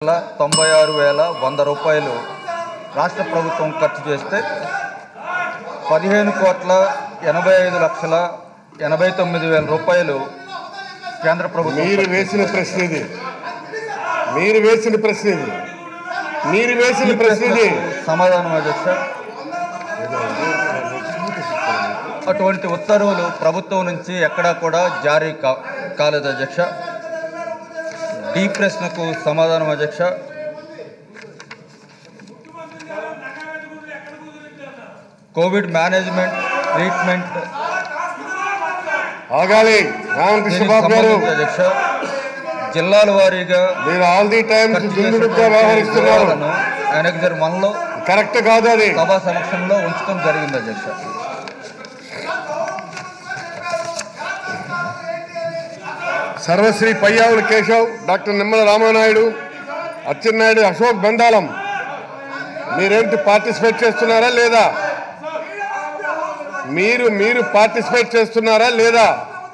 వేల తొంభై ఆరు వేల వంద రూపాయలు రాష్ట్ర ప్రభుత్వం ఖర్చు చేస్తే పదిహేను కోట్ల ఎనభై ఐదు లక్షల ఎనభై తొమ్మిది వేల రూపాయలు కేంద్ర ప్రభుత్వం మీరు వేసిన ప్రశ్న ఇది మీరు వేసిన ప్రశ్న ఇది మీరు వేసిన ఈ ప్రశ్న ఇది ప్రశ్నకు సమాధానం అధ్యక్ష అటువంటి ఉత్తర్వులు ప్రభుత్వం నుంచి ఎక్కడా కూడా జారీ కా కాలేదు అధ్యక్ష డి ప్రశ్నకు సమాధానం అధ్యక్ష కోవిడ్ మేనేజ్మెంట్ ట్రీట్మెంట్ ఆగాలి రామకృష్ణ దీనికి బాబు గారు సంబంధించి అధ్యక్ష జిల్లాల వారీగా మీరు ఆల్ ది టైమ్స్ ఖర్చు దుందుడుగా చేసినటువంటి వ్యవహరిస్తున్నారు వివరాలను అనెక్జర్ వన్లో కరెక్ట్ కాదు అది సభా సమక్షంలో ఉంచడం జరిగింది అధ్యక్ష సర్వశ్రీ పయ్యావుల కేశవ్ డాక్టర్ నిమ్మల రామానాయుడు అచ్చెన్నాయుడు అశోక్ బెందాలం మీరేంటి పార్టిసిపేట్ చేస్తున్నారా లేదా మీరు మీరు పార్టిసిపేట్ చేస్తున్నారా లేదా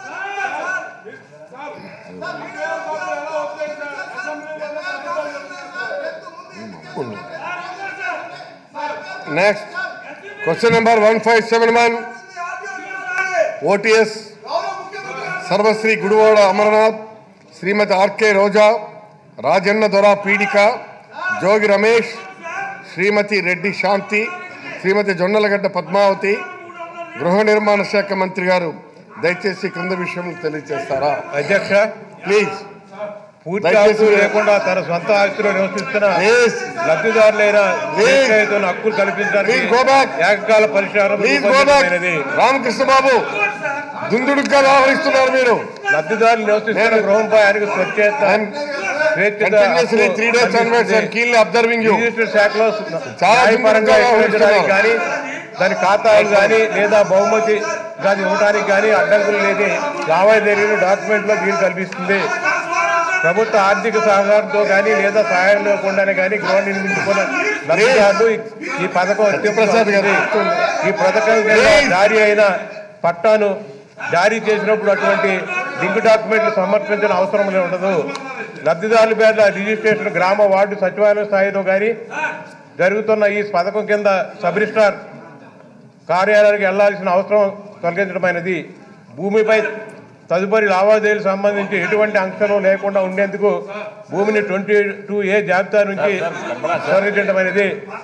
next question number one five seven one OTS Sarvashri Gudivada Amarnath Shrimati RK Roja Rajanna Dora Peedika జోగి రమేష్ శ్రీమతి రెడ్డి శాంతి శ్రీమతి జొన్నలగడ్డ పద్మావతి గృహ నిర్మాణ శాఖ మంత్రి గారు దయచేసి క్రింద విషయంలో తెలియజేస్తారా అధ్యక్ష ప్లీజ్ పూర్తి దయచేసి హక్కులు లేకుండా తన సొంత ఆస్తిలో నివసిస్తున్న ప్లీజ్ లబ్ధిదారులైన Please. రైతులను హక్కులు కల్పించడానికి Please go back. ఏకకాల పరిష్కారం ప్లీజ్ గో బ్యాక్ రూపొందించబడినది. రామకృష్ణ బాబు దుందుడుగ్గా వ్యవహరిస్తున్నారు మీరు లబ్ధిదారులు నివసిస్తున్న నేను- గృహంపై ఆయనకు స్వచ్ఛత స్వేచ్ఛగా కంటిన్యూస్లీ హక్కు త్రీ డేస్ అన్వర్డ్స్ అండ్ కీల్ అబ్జర్వింగ్ యూ రిజిస్టర్ శాఖలో చాలా న్యాయపరంగా దుందుడుగా విక్రయించడానికి వ్యవహరిస్తున్నారు. కానీ దాని ఖాతాలు కానీ లేదా బహుమతి కానీ ఇవ్వడానికి కానీ అడ్డంకులు లేని లావాదేవీలు డాక్యుమెంట్లో వీలు కల్పిస్తుంది ప్రభుత్వ ఆర్థిక సహకారంతో కానీ లేదా సహాయం లేకుండానే కానీ గృహ నిర్మించుకున్న లబ్ధిదారులు ఈ- ఈ పథకం సత్యప్రసాద్ గారు. వర్తిస్తుంది. ఈ పథకం కింద Please. జారీ అయిన పట్టాను జారీ చేసినప్పుడు అటువంటి లింక్ డాక్యుమెంట్లు సమర్పించిన అవసరం ఉండదు లబ్ధిదారుల పేర్ల రిజిస్ట్రేషన్ గ్రామ వార్డు సచివాలయ స్థాయిలో కానీ జరుగుతున్న ఈ పథకం కింద సబ్ రిజిస్ట్రార్ కార్యాలయానికి వెళ్లాల్సిన అవసరం తొలగించడమైనది భూమిపై తదుపరి లావాదేవీలకు సంబంధించి ఎటువంటి అంశాలు లేకుండా ఉండేందుకు భూమిని ట్వంటీ టూ ఏ జాబితా నుంచి తొలగించడమైనది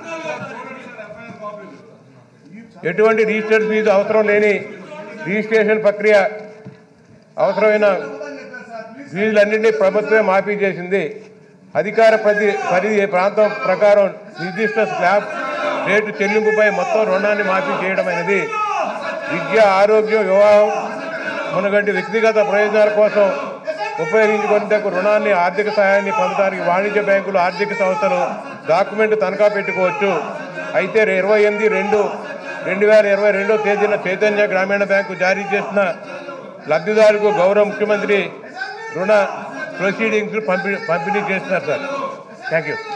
ఎటువంటి రిజిస్టర్ ఫీజు అవసరం లేని రిజిస్ట్రేషన్ ప్రక్రియ అవసరమైన ఫీజులన్నింటినీ ప్రభుత్వమే మాఫీ చేసింది అధికార ప్రతి పరిధి ప్రాంతం ప్రకారం నిర్దిష్ట స్లాబ్ రేటు చెల్లింపుపై మొత్తం రుణాన్ని మాఫీ చేయడమైనది విద్య ఆరోగ్యం వివాహం మునగంటి వ్యక్తిగత ప్రయోజనాల కోసం ఉపయోగించుకునేందుకు రుణాన్ని ఆర్థిక సహాయాన్ని పొందడానికి వాణిజ్య బ్యాంకులు ఆర్థిక సంస్థలు డాక్యుమెంట్ తనఖా పెట్టుకోవచ్చు అయితే ఇరవై ఎనిమిది రెండు రెండు వేల ఇరవై రెండో తేదీన చైతన్య గ్రామీణ బ్యాంకు జారీ చేసిన లబ్ధిదారులకు గౌరవ ముఖ్యమంత్రి రుణ ప్రొసీడింగ్స్ పంపిణీ పంపిణీ చేస్తున్నారు sir thank you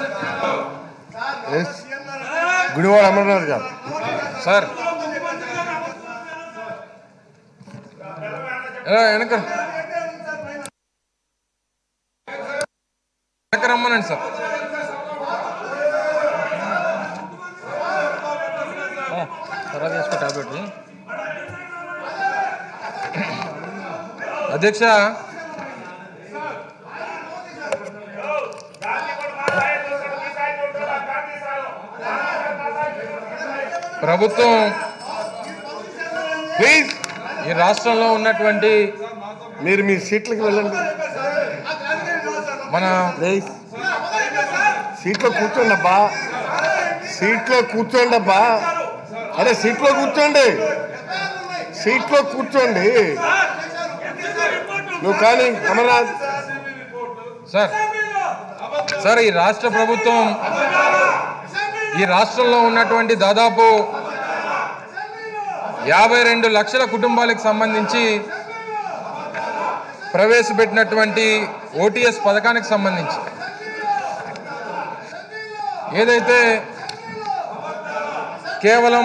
yes Gudivada Amarnath garu sir ఎలా వెనక వెనక రమ్మనండి సార్ తర్వాత తీసుకో టాబ్లెట్ అధ్యక్ష ప్రభుత్వం ప్లీజ్ ఈ రాష్ట్రంలో ఉన్నటువంటి మీరు మీ సీట్లకు వెళ్ళండి మన ప్లీజ్ సీట్లో కూర్చోండి అబ్బా సీట్లో కూర్చోండి అబ్బా అరే సీట్లో కూర్చోండి సీట్లో కూర్చోండి నువ్వు కానీ అమర్నాథ్ సార్ సార్ ఈ రాష్ట్ర ప్రభుత్వం ఈ రాష్ట్రంలో ఉన్నటువంటి దాదాపు యాభై రెండు లక్షల కుటుంబాలకు సంబంధించి ప్రవేశపెట్టినటువంటి ఓటీఎస్ పథకానికి సంబంధించి ఏదైతే కేవలం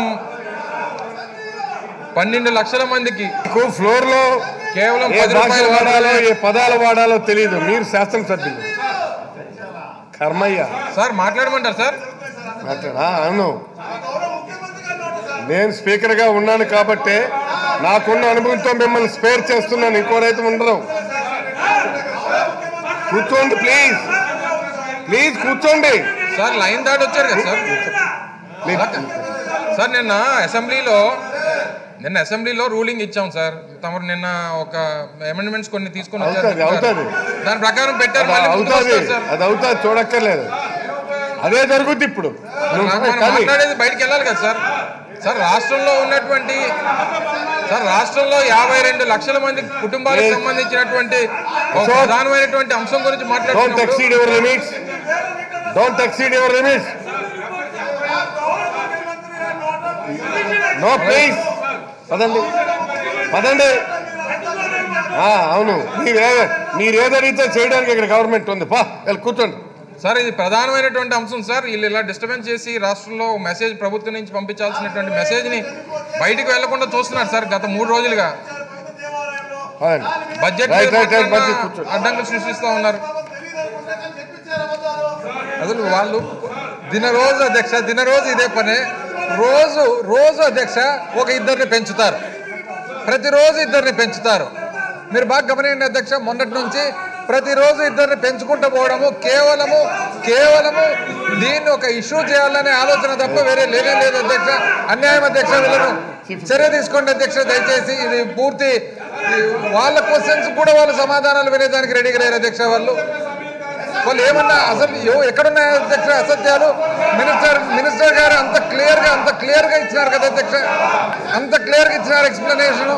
పన్నెండు లక్షల మందికి మీకు ఫ్లోర్ లో కేవలం ఏ పది భాష రూపాయల వాడాలో వాడాలి ఏ పదాలు వాడాలో తెలియదు మీరు శాసనసభ్యులు కర్మయ్య సార్ మాట్లాడమంటారు సార్ మాట్లాడా అవును నేను స్పీకర్గా ఉన్నాను కాబట్టే నాకున్న అనుభవంతో మిమ్మల్ని స్పేర్ చేస్తున్నాను ఇంకోరైతే ఉండరు కూర్చోండి ప్లీజ్ ప్లీజ్ కూర్చోండి సార్ లైన్ దాటి వచ్చారు కదా సార్ మీ- సార్ నిన్న అసెంబ్లీలో నిన్న అసెంబ్లీలో రూలింగ్ ఇచ్చాం సార్ తమరు నిన్న ఒక అమెండ్మెంట్స్ కొన్ని తీసుకొని వచ్చారు అవుతుంది, అవుతుంది. దాని ప్రకారం పెట్టారు అది మళ్ళీ ముందుకు అవుతుంది వస్తారు సార్ అది అవుతుంది చూడక్కర్లేదు అదే జరుగుద్ది ఇప్పుడు నువ్వు మనం కానీ మాట్లాడేది బయటికి వెళ్ళాలి కదా సార్ సార్ రాష్ట్రంలో ఉన్నటువంటి సార్ రాష్ట్రంలో యాభై రెండు లక్షల మంది కుటుంబాలకు Yes. సంబంధించినటువంటి ఒక Ashok. ప్రధానమైనటువంటి అంశం గురించి డోంట్ మాట్లాడుతున్నప్పుడు exceed your limits don't exceed your limits no please పదండి పదండి ఆ, అవును మీరేదో మీరేదడిగితే చేయడానికి ఇక్కడ గవర్నమెంట్ ఉంది పా వెళ్ళి కూర్చోండి సార్ ఇది ప్రధానమైనటువంటి అంశం సార్ వీళ్ళు ఇలా డిస్టర్బెన్స్ చేసి రాష్ట్రంలో మెసేజ్ ప్రభుత్వం నుంచి పంపించాల్సినటువంటి మెసేజ్ ని బయటకు వెళ్లకుండా చూస్తున్నారు సార్ గత మూడు రోజులుగా పదండి బడ్జెట్ Right, మీద right, right, మాత్రమే budget కూర్చోండి. అడ్డంకులు సృష్టిస్తూ ఉన్నారు అసలు వాళ్ళు దినరోజు అధ్యక్ష దినరోజు ఇదే పని రోజు రోజు అధ్యక్ష ఒక ఇద్దరిని పెంచుతారు ప్రతిరోజు ఇద్దరిని పెంచుతారు మీరు బాగా గమనించండి అధ్యక్ష మొన్నటి నుంచి ప్రతిరోజు ఇద్దరిని పెంచుకుంటూ పోవడము కేవలము కేవలము దీన్ని ఒక ఇష్యూ చేయాలనే ఆలోచన తప్ప వేరే లేనే లేదు అధ్యక్ష అన్యాయం అధ్యక్ష వీళ్ళను చర్య తీసుకోండి అధ్యక్ష దయచేసి ఇది పూర్తి ఈ వాళ్ళ క్వశ్చన్స్ కూడా వాళ్ళు సమాధానాలు వినేదానికి రెడీగా లేరు అధ్యక్ష వాళ్ళు వాళ్ళు ఏమన్నా అసలు ఎవ- ఎక్కడున్నాయి అధ్యక్ష అసత్యాలు మినిస్టర్ మినిస్టర్ గారు అంత క్లియర్ గా అంత క్లియర్ గా ఇచ్చినారు కదా అధ్యక్ష అంత క్లియర్ గా ఇచ్చినారు ఎక్స్ప్లెనేషన్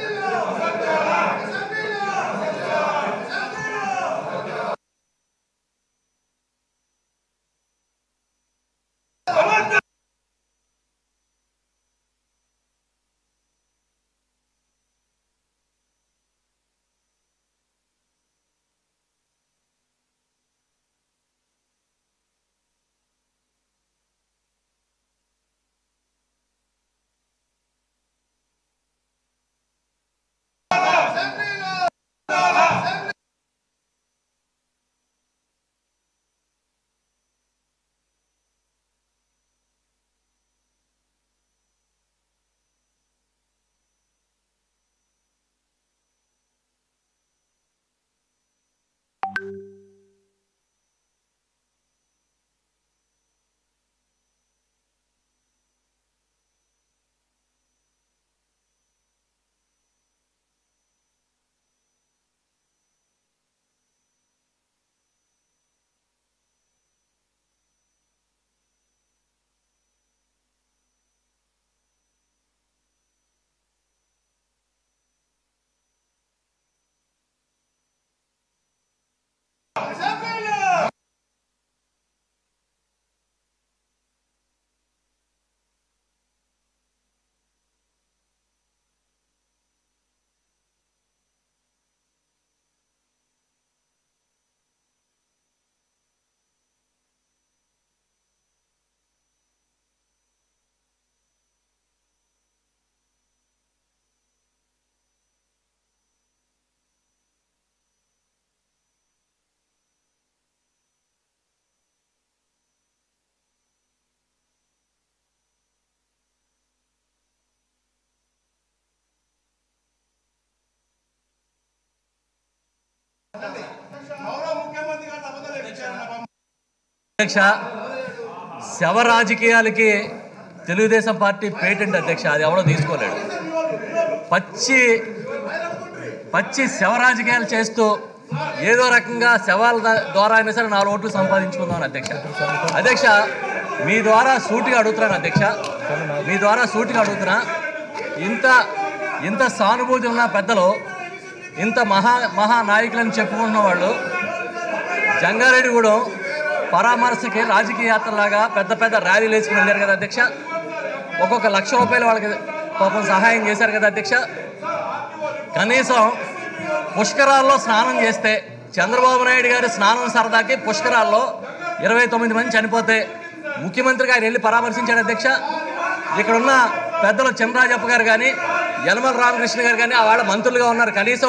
అధ్యక్ష శవ రాజకీయాలకి తెలుగుదేశం పార్టీ పేటెంట్ అధ్యక్ష అది ఎవడో తీసుకోలేడు పచ్చి పచ్చి శవ రాజకీయాలు చేస్తూ ఏదో రకంగా శవాల ద- ద్వారా అయినా సరే నాలుగు ఓట్లు సంపాదించుకుందాం అధ్యక్ష అధ్యక్ష మీ ద్వారా సూటిగా అడుగుతున్నాను అధ్యక్ష మీ ద్వారా సూటిగా అడుగుతున్నా ఇంత ఇంత సానుభూతి ఉన్న పెద్దలు ఇంత మహా మహా నాయకులని చెప్పుకుంటున్న వాళ్ళు జంగారెడ్డిగూడెం పరామర్శకి రాజకీయ యాత్రలాగా పెద్ద పెద్ద ర్యాలీలు వేసుకుని వెళ్ళారు కదా అధ్యక్ష ఒక్కొక్క లక్ష రూపాయలు వాళ్ళకి పాపం సహాయం చేశారు కదా అధ్యక్ష కనీసం పుష్కరాల్లో స్నానం చేస్తే చంద్రబాబు నాయుడు గారి స్నానం సరదాకి పుష్కరాల్లో ఇరవై తొమ్మిది మంది చనిపోతే ముఖ్యమంత్రి గారు వెళ్ళి పరామర్శించాడు అధ్యక్ష ఇక్కడున్న పెద్దలు చంద్రాజప్ప గారు కానీ యనమల రామకృష్ణ గారు కానీ వాళ్ళ మంత్రులుగా ఉన్నారు కనీసం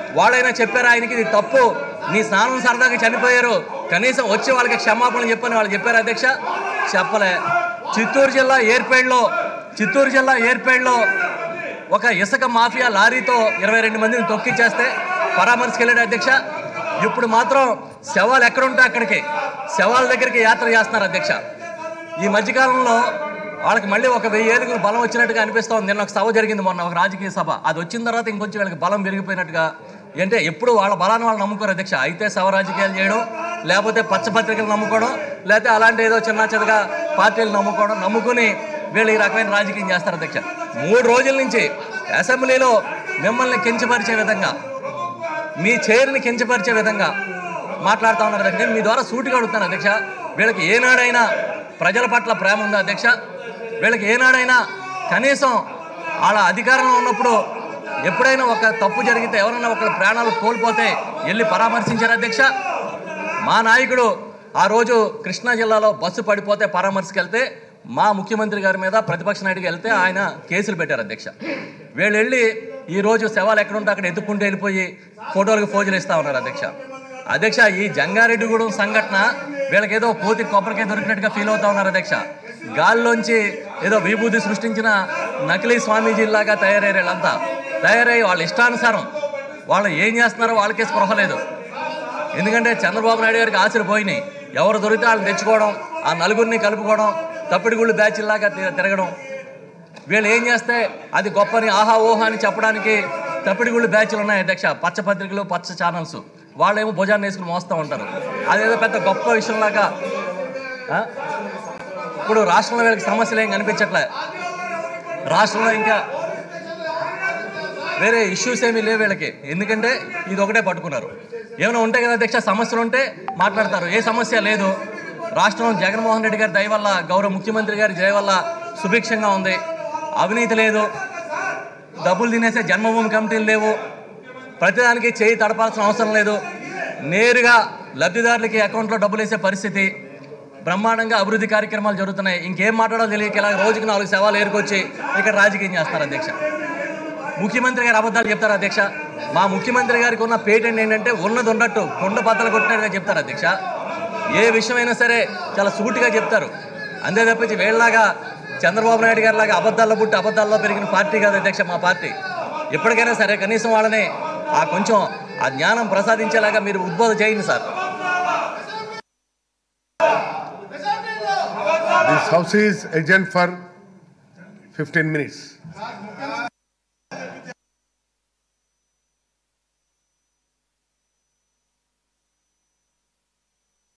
వాళ్ళైనా చెప్పారు ఆయనకి ఇది తప్పు నీ స్నానం సరదాగా చనిపోయారు కనీసం వచ్చి వాళ్ళకి క్షమాపణలు చెప్పని వాళ్ళు చెప్పారు అధ్యక్ష చెప్పలే చిత్తూరు జిల్లా ఏర్పేడ్లో చిత్తూరు జిల్లా ఏర్పేడ్లో ఒక ఇసుక మాఫియా లారీతో ఇరవై రెండు మందిని తొక్కిచ్చేస్తే పరామర్శకి వెళ్ళాడు అధ్యక్ష ఇప్పుడు మాత్రం శవాలు ఎక్కడుంటే అక్కడికి శవాల దగ్గరికి యాత్ర చేస్తున్నారు అధ్యక్ష ఈ మధ్యకాలంలో వాళ్ళకి మళ్ళీ ఒక వెయ్యి ఏడుగురు బలం వచ్చినట్టుగా అనిపిస్తోంది నిన్న ఒక సభ జరిగింది మొన్న ఒక రాజకీయ సభ అది వచ్చిన తర్వాత ఇంకొంచెం వీళ్ళకి బలం పెరిగిపోయినట్టుగా అంటే ఎప్పుడు వాళ్ళ బలాన్ని వాళ్ళు నమ్ముకోరు అధ్యక్ష అయితే సభ రాజకీయాలు చేయడం లేకపోతే పచ్చపత్రికలు నమ్ముకోవడం లేకపోతే అలాంటి ఏదో చిన్న చిన్నగా పార్టీలు నమ్ముకోవడం నమ్ముకుని వీళ్ళు ఈ రకమైన రాజకీయం చేస్తారు అధ్యక్ష మూడు రోజుల నుంచి అసెంబ్లీలో మిమ్మల్ని కించపరిచే విధంగా మీ చైర్ని కించపరిచే విధంగా మాట్లాడుతూ ఉన్నారు అధ్యక్ష నేను మీ ద్వారా సూటిగా అడుగుతాను అధ్యక్ష వీళ్ళకి ఏనాడైనా ప్రజల పట్ల ప్రేమ ఉందా అధ్యక్ష వీళ్ళకి ఏనాడైనా కనీసం వాళ్ళ అధికారంలో ఉన్నప్పుడు ఎప్పుడైనా ఒక తప్పు జరిగితే ఎవరైనా ఒకళ్ళ ప్రాణాలు కోల్పోతే వెళ్ళి పరామర్శించారు అధ్యక్ష మా నాయకుడు ఆ రోజు కృష్ణా జిల్లాలో బస్సు పడిపోతే పరామర్శకి వెళ్తే మా ముఖ్యమంత్రి గారి మీద ప్రతిపక్ష నాయుడికి వెళ్తే ఆయన కేసులు పెట్టారు అధ్యక్ష వీళ్ళు వెళ్ళి ఈ రోజు శవాలు ఎక్కడుంటే అక్కడ ఎత్తుక్కుంటూ వెళ్ళిపోయి ఫోటోలకు ఫోజులు ఇస్తా ఉన్నారు అధ్యక్ష అధ్యక్ష ఈ జంగారెడ్డిగూడెం సంఘటన వీళ్ళకి ఏదో కోతి కొబ్బరికాయ దొరికినట్టుగా ఫీల్ అవుతా ఉన్నారు అధ్యక్ష గాల్లోంచి ఏదో విభూతి సృష్టించిన నకిలీ స్వామీజీలాగా తయారయ్యారు వీళ్ళంతా తయారయ్యి వాళ్ళ ఇష్టానుసారం వాళ్ళు ఏం చేస్తున్నారో వాళ్ళకే స్పృహ లేదు ఎందుకంటే చంద్రబాబు నాయుడు గారికి ఆశలు పోయినాయి ఎవరు దొరికితే వాళ్ళని తెచ్చుకోవడం ఆ నలుగురిని కలుపుకోవడం తప్పిడిగుళ్ళు బ్యాచ్లాగా తి- తిరగడం వీళ్ళు ఏం చేస్తే అది గొప్పని ఆహా ఓహా అని చెప్పడానికి తప్పిడిగుళ్ళు బ్యాచ్లు ఉన్నాయి అధ్యక్ష పచ్చ పత్రికలు పచ్చ ఛానల్స్ వాళ్ళేమో భుజాన్ని వేసుకుని మోస్తూ ఉంటారు అదేదో పెద్ద గొప్ప విషయంలాగా ఆ? ఇప్పుడు రాష్ట్రంలో వీళ్ళకి సమస్యలు ఏం కనిపించట్లే రాష్ట్రంలో ఇంకా వేరే ఇష్యూస్ ఏమీ లేవు వీళ్ళకి ఎందుకంటే ఇది ఒకటే పట్టుకున్నారు ఏమైనా ఉంటే కదా అధ్యక్ష సమస్యలు ఉంటే మాట్లాడతారు ఏ సమస్య లేదు రాష్ట్రం జగన్మోహన్ రెడ్డి గారి దయ వల్ల గౌరవ ముఖ్యమంత్రి గారి దయ వల్ల సుభిక్షంగా ఉంది అవినీతి లేదు డబ్బులు తినేసే జన్మభూమి కమిటీలు లేవు ప్రతిదానికి చేయి తడపాల్సిన అవసరం లేదు నేరుగా లబ్ధిదారులకి అకౌంట్లో డబ్బులు వేసే పరిస్థితి బ్రహ్మాండంగా అభివృద్ధి కార్యక్రమాలు జరుగుతున్నాయి ఇంకేం మాట్లాడాలో తెలియక ఇలా రోజుకి నాలుగు సవాలు ఏరుకొచ్చి ఇక్కడ రాజకీయం చేస్తారు అధ్యక్ష ముఖ్యమంత్రి గారు అబద్ధాలు చెప్తారు అధ్యక్ష మా ముఖ్యమంత్రి గారికి ఉన్న పేటెంట్ ఏంటంటే ఉన్నది ఉన్నట్టు కొండ బద్దలు కొట్టినట్టుగా చెప్తారు అధ్యక్ష ఏ విషయమైనా సరే చాలా సూటిగా చెప్తారు అంతే తప్పించి వీళ్ళలాగా చంద్రబాబు నాయుడు గారి లాగా అబద్ధాల్లో పుట్టి అబద్ధాల్లో పెరిగిన పార్టీ కాదు అధ్యక్ష మా పార్టీ ఎప్పటికైనా సరే కనీసం వాళ్ళని ఆ కొంచెం ఆ జ్ఞానం ప్రసాదించేలాగా మీరు ఉద్బోధ చేయండి sir This house is adjourned for 15 minutes.